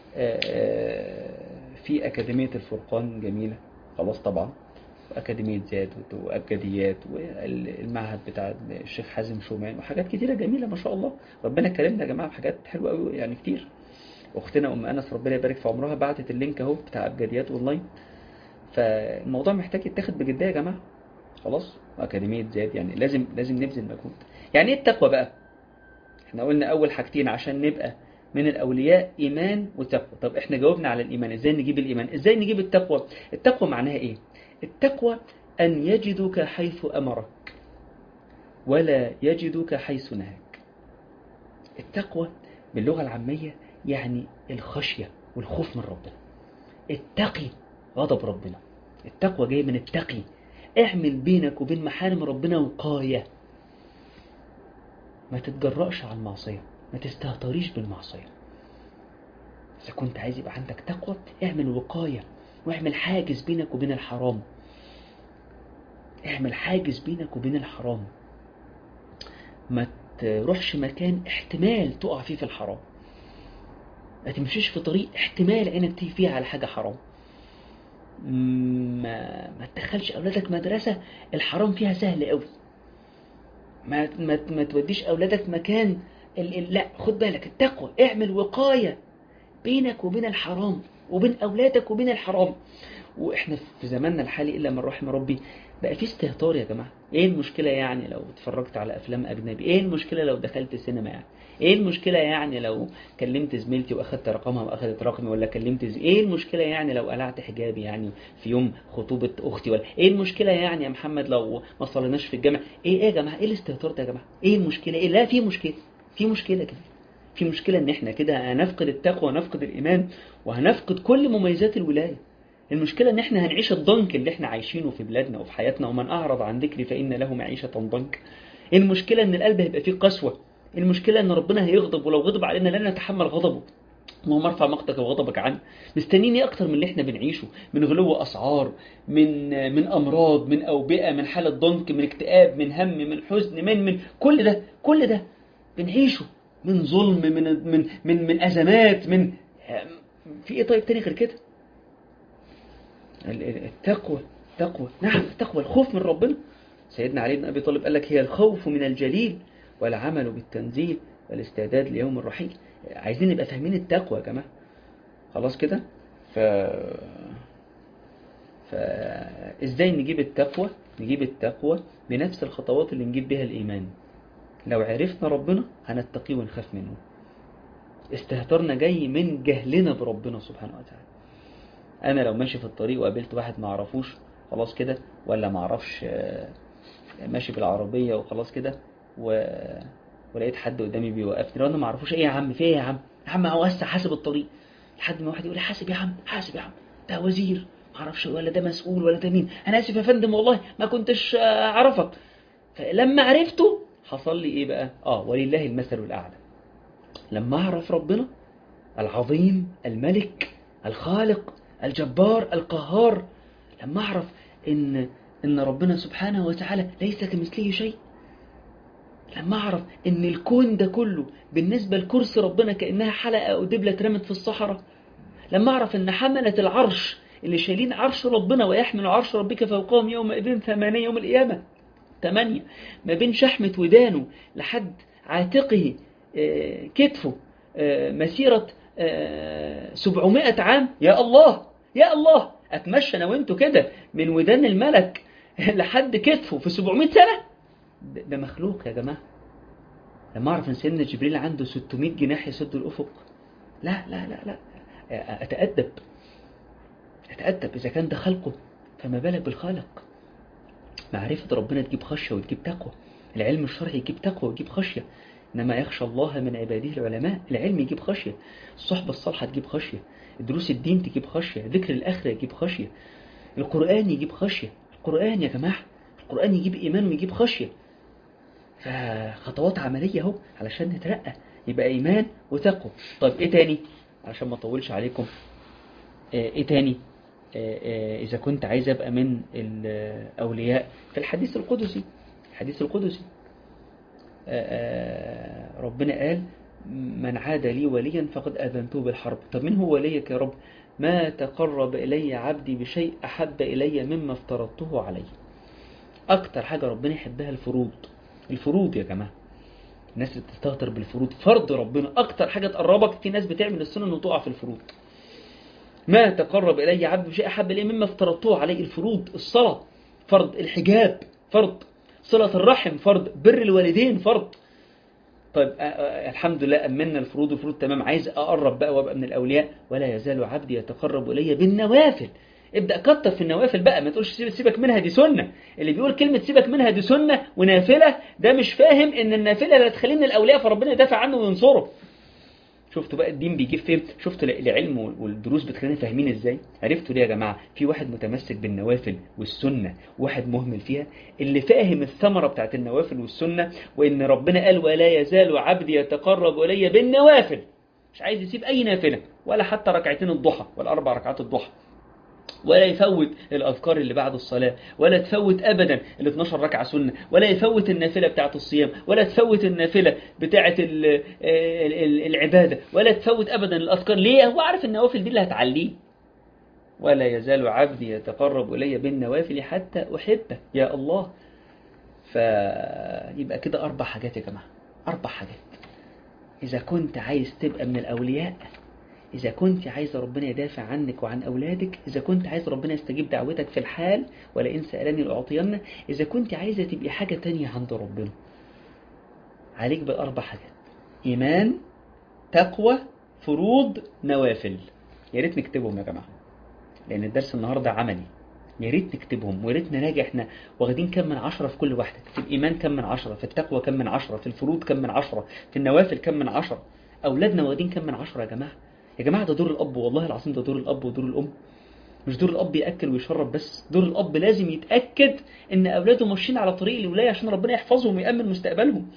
في أكاديمية الفرقان جميلة خلاص طبعا وأكاديمية زاد وأبجديات والمعهد بتاع الشيخ حازم شومان وحاجات كتيرة جميلة ما شاء الله ربنا كرمنا يا جماعة بحاجات حلوة قوي يعني كتير أختنا أم أنس ربنا يبارك في عمرها بعتت اللينك أهو بتاع أبجديات أونلاين فالموضوع محتاج يتاخد بجدية يا جماعة خلاص أكاديمية زاد يعني لازم لازم نبذل مجهود يعني إيه التقوى بقى؟ احنا قلنا أول حاجتين عشان نبقى من الأولياء إيمان وتقوى طب احنا جاوبنا على الإيمان إزاي نجيب الإيمان إزاي نجيب التقوى التقوى معناها إيه التقوى أن يجدك حيث أمرك ولا يجدك حيث نهاك التقوى باللغة العامية يعني الخشية والخوف من ربنا اتقي غضب ربنا التقوى جاي من التقي اعمل بينك وبين محارم ربنا وقاية ما تتجرأش على المعصية ما تستهتريش بالمعصية إذا كنت عايز يبقى عندك تقوى اعمل وقاية واعمل حاجز بينك وبين الحرام اعمل حاجز بينك وبين الحرام ما تروحش مكان احتمال تقع فيه في الحرام ما تمشيش في طريق احتمال عينك تيجي فيها على حاجة حرام ما ما تدخلش اولادك مدرسة الحرام فيها سهل قوي ما ما ما توديش اولادك مكان ال... ال... لا خد بالك التقوى اعمل وقاية بينك وبين الحرام وبين اولادك وبين الحرام واحنا في زماننا الحالي الا من رحم ربي بقى في استهتار يا جماعه ايه المشكله يعني لو اتفرجت على افلام اجنبي ايه المشكله لو دخلت سينما يعني ايه المشكله يعني لو كلمت زميلتي واخدت رقمها واخدت رقمي ولا كلمت زي... ايه المشكله يعني لو قلعت حجابي يعني في يوم خطوبه اختي ولا ايه المشكله يعني يا محمد لو ما صليناش في الجامع ايه ايه يا جماعه ايه الاستهتار ده يا جماعه ايه المشكله ايه لا في مشكله في مشكله كده في مشكله ان احنا كده هنفقد التقوى ونفقد الايمان وهنفقد كل مميزات الولايه المشكلة ان احنا هنعيش الضنك اللي احنا عايشينه في بلادنا وفي حياتنا ومن اعرض عن ذكري فإن له معيشة ضنك المشكلة ان القلب هيبقى فيه قسوة المشكلة ان ربنا هيغضب ولو غضب علينا لن نتحمل غضبه اللهم ارفع مقتك وغضبك عنه مستنيين ايه اكتر من اللي احنا بنعيشه من غلو اسعار من من امراض من اوبئه من حاله ضنك من اكتئاب من هم من حزن من من كل ده كل ده بنعيشه من ظلم من من من من ازمات من في ايه طيب تاني غير كده التقوى التقوى نعم التقوى الخوف من ربنا سيدنا علي بن ابي طالب قال لك هي الخوف من الجليل والعمل بالتنزيل والاستعداد ليوم الرحيل عايزين نبقى فاهمين التقوى يا جماعه خلاص كده ف فازاي نجيب التقوى نجيب التقوى بنفس الخطوات اللي نجيب بها الايمان لو عرفنا ربنا هنتقيه ونخاف منه استهترنا جاي من جهلنا بربنا سبحانه وتعالى انا لو ماشي في الطريق وقابلت واحد ما اعرفوش خلاص كده ولا ما اعرفش ماشي بالعربيه وخلاص كده و... ولقيت حد قدامي بيوقفني لو انا ما اعرفوش ايه يا عم في ايه يا عم يا عم اوسع حاسب الطريق لحد ما واحد يقول لي حاسب يا عم حاسب يا عم ده وزير ما اعرفش ولا ده مسؤول ولا ده مين انا اسف يا فندم والله ما كنتش اعرفك فلما عرفته حصل لي ايه بقى اه ولله المثل الاعلى لما اعرف ربنا العظيم الملك الخالق الجبار القهار لما اعرف ان ان ربنا سبحانه وتعالى ليس كمثله شيء لما اعرف ان الكون ده كله بالنسبة لكرسي ربنا كأنها حلقة او دبلة اترمت في الصحراء لما اعرف ان حملة العرش اللي شايلين عرش ربنا ويحمل عرش ربك فوقهم يومئذ ثمانية يوم القيامة ثمانية ما بين شحمة ودانه لحد عاتقه كتفه مسيرة سبعمائة عام يا الله يا الله أتمشى أنا وانتو كده من ودان الملك لحد كتفه في 700 سنة ده مخلوق يا جماعة لما أعرف إن سيدنا جبريل عنده 600 جناح يسد الأفق لا لا لا لا أتأدب أتأدب إذا كان ده خلقه فما بالك بالخالق معرفة ربنا تجيب خشية وتجيب تقوى العلم الشرعي يجيب تقوى ويجيب خشية إنما يخشى الله من عباده العلماء العلم يجيب خشية الصحبة الصالحة تجيب خشية دروس الدين تجيب خشية ذكر الآخرة يجيب خشية القرآن يجيب خشية القرآن يا جماعة القرآن يجيب إيمان ويجيب خشية فخطوات عملية اهو علشان نترقى يبقى إيمان وتقوى طيب إيه تاني علشان ما أطولش عليكم إيه تاني إذا كنت عايز أبقى من الأولياء في الحديث القدسي الحديث القدسي ربنا قال من عاد لي وليا فقد أذنته بالحرب طب من هو وليك يا رب ما تقرب إلي عبدي بشيء أحب إلي مما افترضته عليه أكتر حاجة ربنا يحبها الفروض الفروض يا جماعة الناس اللي بتستهتر بالفروض فرض ربنا أكتر حاجة تقربك في ناس بتعمل السنة إنه تقع في الفروض ما تقرب إلي عبدي بشيء أحب إلي مما افترضته عليه الفروض الصلاة فرض الحجاب فرض صلة الرحم فرض بر الوالدين فرض طيب الحمد لله أمنا الفروض الفروض تمام عايز أقرب بقى وأبقى من الأولياء ولا يزال عبدي يتقرب إلي بالنوافل ابدأ كتر في النوافل بقى ما تقولش سيبك منها دي سنة اللي بيقول كلمة سيبك منها دي سنة ونافلة ده مش فاهم ان النافلة اللي تخليه من الأولياء فربنا يدافع عنه وينصره شفتوا بقى الدين بيجيب فين شفتوا العلم والدروس بتخلينا فاهمين ازاي عرفتوا ليه يا جماعة في واحد متمسك بالنوافل والسنة واحد مهمل فيها اللي فاهم الثمرة بتاعت النوافل والسنة وان ربنا قال ولا يزال عبدي يتقرب الي بالنوافل مش عايز يسيب اي نافلة ولا حتى ركعتين الضحى ولا اربع ركعات الضحى ولا يفوت الأذكار اللي بعد الصلاة ولا تفوت أبدا ال 12 ركعة سنة ولا يفوت النافلة بتاعة الصيام ولا تفوت النافلة بتاعة العبادة ولا تفوت أبدا الأذكار ليه هو عارف النوافل دي اللي هتعليه ولا يزال عبدي يتقرب إلي بالنوافل حتى أحبه يا الله فيبقى كده أربع حاجات يا جماعة أربع حاجات إذا كنت عايز تبقى من الأولياء إذا كنت عايز ربنا يدافع عنك وعن أولادك إذا كنت عايز ربنا يستجيب دعوتك في الحال ولئن سألني لأعطينه إذا كنت عايزة تبقي حاجة تانية عند ربنا عليك بالأربع حاجات إيمان تقوى فروض نوافل يا ريت نكتبهم يا جماعة لأن الدرس النهاردة عملي يا ريت نكتبهم ويا ريت نراجع احنا واخدين كم من عشرة في كل واحدة في الإيمان كم من عشرة في التقوى كم من عشرة في الفروض كم من عشرة في النوافل كم من عشرة أولادنا واخدين كم من عشرة يا جماعة يا جماعة ده دور الأب والله العظيم ده دور الأب ودور الأم مش دور الاب ياكل ويشرب بس دور الاب لازم يتاكد ان اولاده ماشيين على طريق الولايه عشان ربنا يحفظهم ويامن مستقبلهم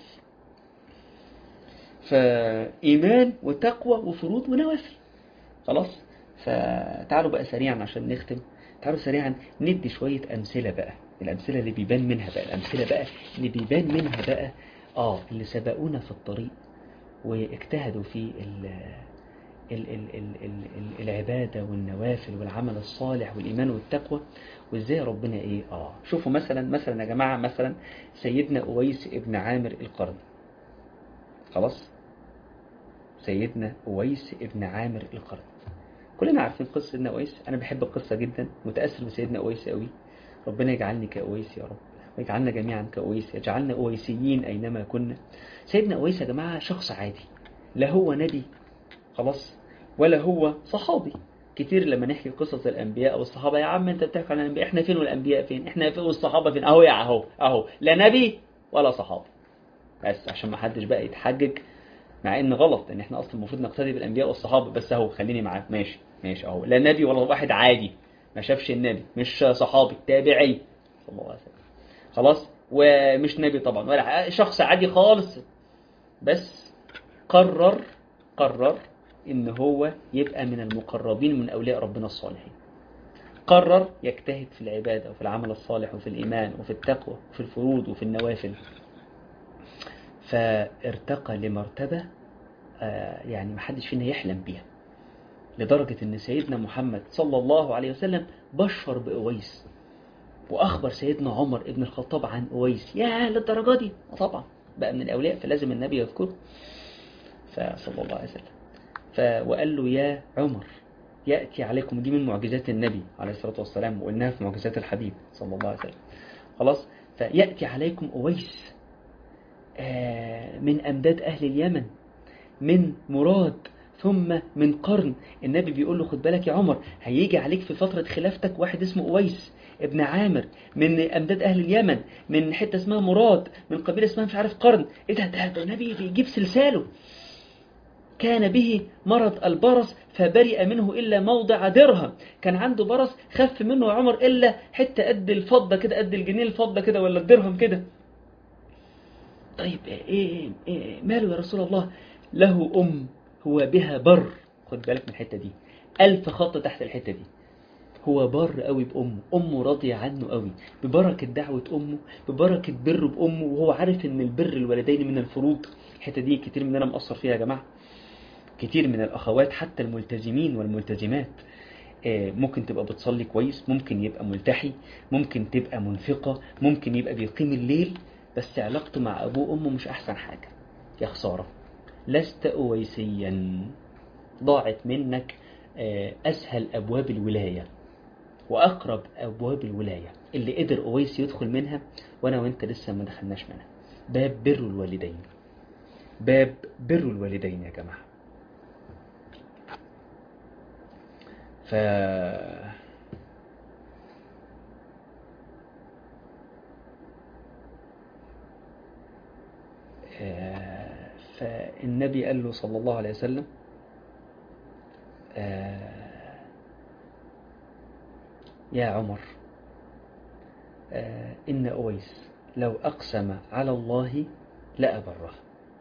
فايمان وتقوى وفروض ونوافل خلاص فتعالوا بقى سريعا عشان نختم تعالوا سريعا ندي شويه امثله بقى الامثله اللي بيبان منها بقى الامثله بقى اللي بيبان منها بقى اه اللي سبقونا في الطريق واجتهدوا في ال ال ال ال ال ال العبادة والنوافل والعمل الصالح والإيمان والتقوى وإزاي ربنا إيه آه شوفوا مثلا مثلا يا جماعة مثلا سيدنا أويس ابن عامر القرن خلاص سيدنا أويس ابن عامر القرن كلنا عارفين قصة سيدنا أويس أنا بحب القصة جدا متأثر بسيدنا أويس قوي ربنا يجعلني كأويس يا رب ويجعلنا جميعا كأويس يجعلنا أويسيين أينما كنا سيدنا أويس يا جماعة شخص عادي لا هو نبي خلاص ولا هو صحابي كتير لما نحكي قصص الأنبياء والصحابة يا عم أنت بتحكي عن الأنبياء إحنا فين والأنبياء فين إحنا فين والصحابة فين أهو يا أهو أهو لا نبي ولا صحابي بس عشان ما حدش بقى يتحجج مع ان غلط ان احنا اصلا المفروض نقتدي بالانبياء والصحابه بس اهو خليني معاك ماشي ماشي اهو لا نبي ولا واحد عادي ما شافش النبي مش صحابي تابعي صلى الله عليه وسلم خلاص ومش نبي طبعا ولا شخص عادي خالص بس قرر قرر ان هو يبقى من المقربين من اولياء ربنا الصالحين قرر يجتهد في العبادة وفي العمل الصالح وفي الإيمان وفي التقوى وفي الفروض وفي النوافل فارتقى لمرتبة آه يعني محدش فينا يحلم بيها لدرجة ان سيدنا محمد صلى الله عليه وسلم بشر بأويس وأخبر سيدنا عمر ابن الخطاب عن أويس يا للدرجة دي طبعا بقى من الأولياء فلازم النبي يذكره فصلى الله عليه وسلم ف وقال له يا عمر يأتي عليكم دي من معجزات النبي عليه الصلاة والسلام وقلناها في معجزات الحبيب صلى الله عليه وسلم خلاص فيأتي عليكم أويس من أمداد أهل اليمن من مراد ثم من قرن النبي بيقول له خد بالك يا عمر هيجي عليك في فترة خلافتك واحد اسمه أويس ابن عامر من أمداد أهل اليمن من حتة اسمها مراد من قبيلة اسمها مش عارف قرن إيه ده ده, ده النبي بيجيب سلساله كان به مرض البرص فبرئ منه إلا موضع درهم كان عنده برص خف منه عمر إلا حتة قد الفضة كده قد الجنيه الفضة كده ولا الدرهم كده طيب إيه, إيه ماله يا رسول الله له أم هو بها بر خد بالك من الحتة دي ألف خط تحت الحتة دي هو بر قوي بأمه أمه راضية عنه قوي ببركة دعوة أمه ببركة بره بأمه وهو عارف إن البر الوالدين من الفروض الحتة دي كتير مننا مقصر فيها يا جماعة كتير من الأخوات حتى الملتزمين والملتزمات ممكن تبقى بتصلي كويس ممكن يبقى ملتحي ممكن تبقى منفقة ممكن يبقى بيقيم الليل بس علاقته مع أبوه وأمه مش أحسن حاجة يا خسارة لست أويسيا ضاعت منك أسهل أبواب الولاية وأقرب أبواب الولاية اللي قدر أويس يدخل منها وأنا وأنت لسه ما دخلناش منها باب بر الوالدين باب بر الوالدين يا جماعة ف فالنبي قال له صلى الله عليه وسلم يا عمر إن أويس لو أقسم على الله لأبره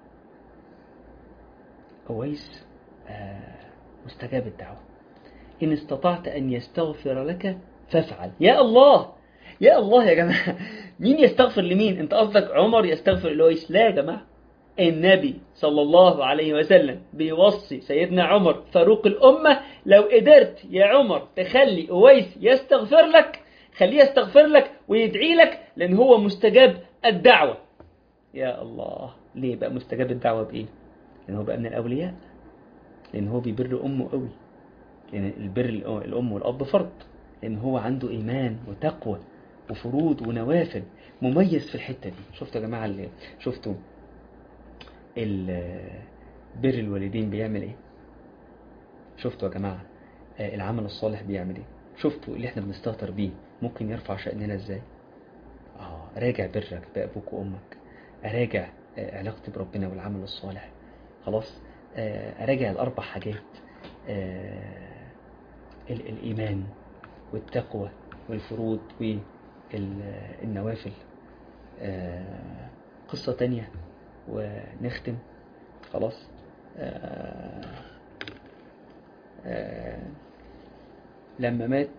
أويس مستجاب الدعوة إن استطعت أن يستغفر لك فافعل يا الله يا الله يا جماعة مين يستغفر لمين انت قصدك عمر يستغفر لأويس لا يا جماعة النبي صلى الله عليه وسلم بيوصي سيدنا عمر فاروق الأمة لو قدرت يا عمر تخلي أويس يستغفر لك خليه يستغفر لك ويدعي لك لأن هو مستجاب الدعوة يا الله ليه بقى مستجاب الدعوة بإيه لأن هو بقى من الأولياء لأن هو بيبر أمه قوي لأن البر الأم والأب فرض لأن هو عنده إيمان وتقوى وفروض ونوافل مميز في الحتة دي شفتوا يا جماعة اللي شفتوا بر الوالدين بيعمل ايه شفتوا يا جماعة العمل الصالح بيعمل ايه شفتوا اللي احنا بنستهتر بيه ممكن يرفع شأننا ازاي اه راجع برك بأبوك وأمك أراجع علاقتي بربنا والعمل الصالح خلاص أراجع الأربع حاجات الإيمان والتقوى والفروض والنوافل آه، قصة تانية ونختم خلاص آه، آه، لما مات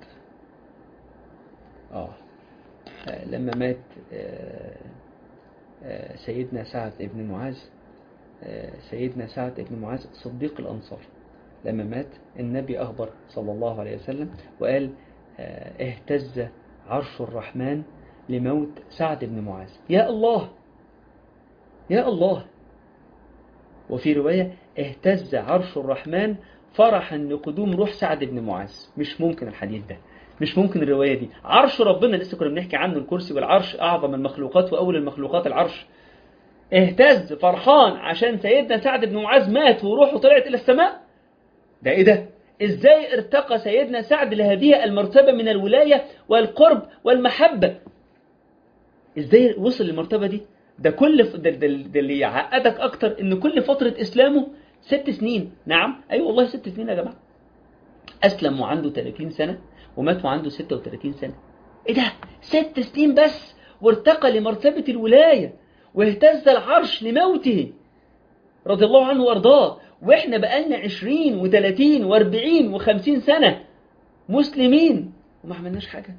اه آه، لما مات آه، آه، سيدنا سعد بن معاذ آه، سيدنا سعد بن معاذ صديق الأنصار لما مات النبي أخبر صلى الله عليه وسلم وقال آه، اهتز عرش الرحمن لموت سعد بن معاذ يا الله يا الله وفي رواية اهتز عرش الرحمن فرحا لقدوم روح سعد بن معاذ مش ممكن الحديث ده مش ممكن الرواية دي عرش ربنا لسه كنا بنحكي عنه الكرسي والعرش أعظم المخلوقات وأول المخلوقات العرش اهتز فرحان عشان سيدنا سعد بن معاذ مات وروحه طلعت إلى السماء ده إيه ده إزاي ارتقى سيدنا سعد لهذه المرتبة من الولاية والقرب والمحبة إزاي وصل للمرتبة دي ده كل ف... ده, ده, ده اللي يعقدك أكتر إن كل فترة إسلامه ست سنين نعم أيوة والله ست سنين يا جماعة أسلم وعنده 30 سنة ومات وعنده 36 سنة إيه ده ست سنين بس وارتقى لمرتبة الولاية واهتز العرش لموته رضي الله عنه وارضاه واحنا بقالنا 20 و30 و40 و50 سنة مسلمين وما عملناش حاجة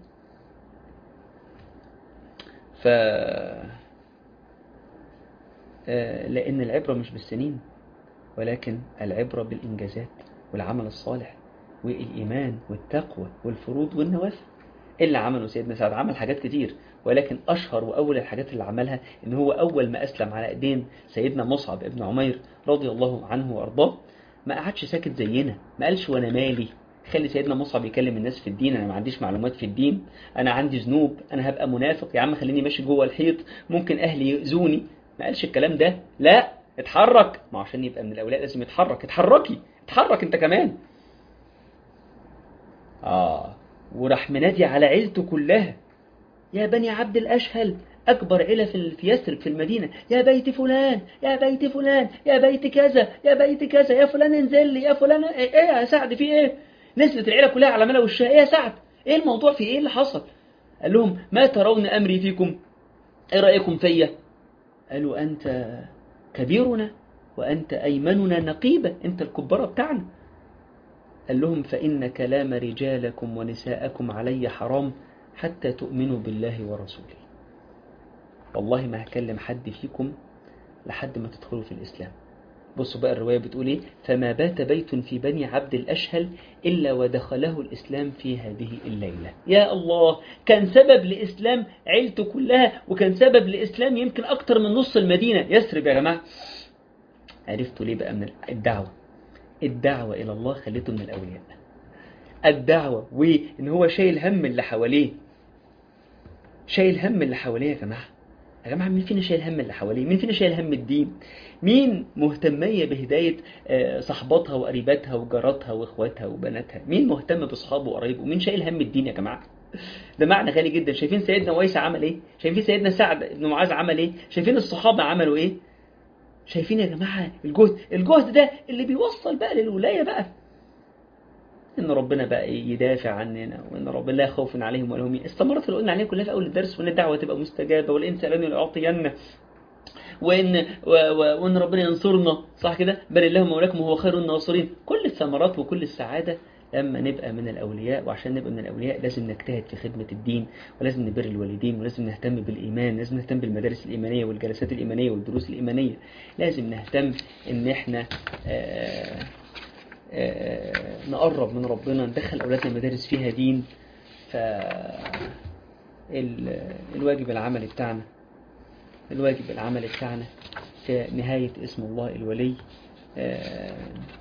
ف آه، لأن العبرة مش بالسنين ولكن العبرة بالإنجازات والعمل الصالح والإيمان والتقوى والفروض والنوافل اللي عمله سيدنا سعد عمل حاجات كتير ولكن أشهر وأول الحاجات اللي عملها إن هو أول ما أسلم على إيدين سيدنا مصعب ابن عمير رضي الله عنه وأرضاه ما قعدش ساكت زينا ما قالش وأنا مالي خلي سيدنا مصعب يكلم الناس في الدين أنا ما عنديش معلومات في الدين أنا عندي ذنوب أنا هبقى منافق يا عم خليني ماشي جوه الحيط ممكن أهلي يؤذوني ما قالش الكلام ده لا اتحرك ما عشان يبقى من الأولياء لازم يتحرك اتحركي اتحرك انت كمان آه وراح منادي على عيلته كلها يا بني عبد الأشهل أكبر عيلة في في يثرب في المدينة يا بيت فلان يا بيت فلان يا بيت كذا يا بيت كذا يا فلان انزل لي يا فلان ايه إيه يا سعد في ايه نزلت العيلة كلها على ملا وشها ايه يا سعد ايه الموضوع في ايه اللي حصل قال لهم ما ترون أمري فيكم ايه رأيكم فيا قالوا أنت كبيرنا وأنت أيمننا نقيبة أنت الكبارة بتاعنا قال لهم فإن كلام رجالكم ونساءكم علي حرام حتى تؤمنوا بالله ورسوله والله ما هكلم حد فيكم لحد ما تدخلوا في الإسلام بصوا بقى الرواية بتقول إيه فما بات بيت في بني عبد الأشهل إلا ودخله الإسلام في هذه الليلة يا الله كان سبب لإسلام عيلته كلها وكان سبب لإسلام يمكن أكتر من نص المدينة يسرب يا جماعة عرفتوا ليه بقى من الدعوة الدعوة إلى الله خليته من الأولياء الدعوة وإن هو شايل هم اللي حواليه شايل هم اللي حواليه يا جماعة يا جماعة مين فينا شايل هم اللي حواليه مين فينا شايل هم الدين مين مهتمية بهداية آه، صحباتها وقريباتها وجاراتها واخواتها وبناتها مين مهتم بصحابه وقرايبه مين شايل هم الدين يا جماعة ده معنى غالي جدا شايفين سيدنا ويس عمل ايه شايفين سيدنا سعد بن معاذ عمل ايه شايفين الصحابة عملوا ايه شايفين يا جماعة الجهد الجهد ده اللي بيوصل بقى للولاية بقى ان ربنا بقى إيه يدافع عننا وان ربنا لا خوف عليهم ولا هم الثمرات اللي قلنا عليها كلها في اول الدرس وان الدعوه تبقى مستجابه والان سالني لاعطين وان و- و- وان ربنا ينصرنا صح كده بل الله مولاكم وهو خير الناصرين كل الثمرات وكل السعاده لما نبقى من الاولياء وعشان نبقى من الاولياء لازم نجتهد في خدمه الدين ولازم نبر الوالدين ولازم نهتم بالايمان لازم نهتم بالمدارس الايمانيه والجلسات الايمانيه والدروس االايمانيه لازم نهتم ان احنا آه آه، نقرب من ربنا ندخل أولادنا مدارس فيها دين ف ال- الواجب العملي بتاعنا الواجب العملي بتاعنا في نهاية اسم الله الولي آه،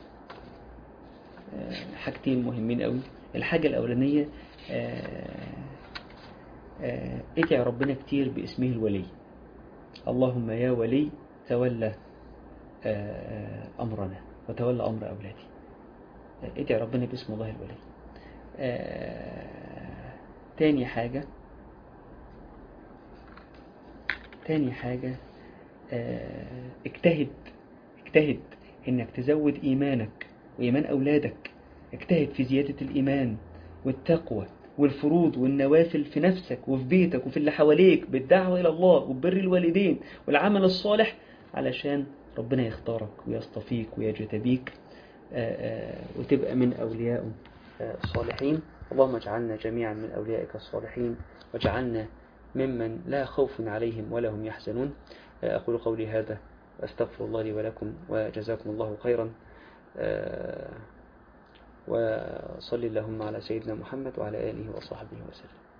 آه، حاجتين مهمين قوي الحاجة الأولانية آه، آه، ادعي ربنا كتير باسمه الولي اللهم يا ولي تولى آه، أمرنا وتولى أمر أولادي ادعي ربنا باسم الله الولي آه... تاني حاجة تاني حاجة آه... اجتهد اجتهد انك تزود ايمانك وايمان اولادك اجتهد في زيادة الايمان والتقوى والفروض والنوافل في نفسك وفي بيتك وفي اللي حواليك بالدعوة إلى الله وبر الوالدين والعمل الصالح علشان ربنا يختارك ويصطفيك ويجتبيك وتبقى من أولياء الصالحين اللهم اجعلنا جميعا من أوليائك الصالحين واجعلنا ممن لا خوف عليهم ولا هم يحزنون أقول قولي هذا وأستغفر الله لي ولكم وجزاكم الله خيرا وصل اللهم على سيدنا محمد وعلى آله وصحبه وسلم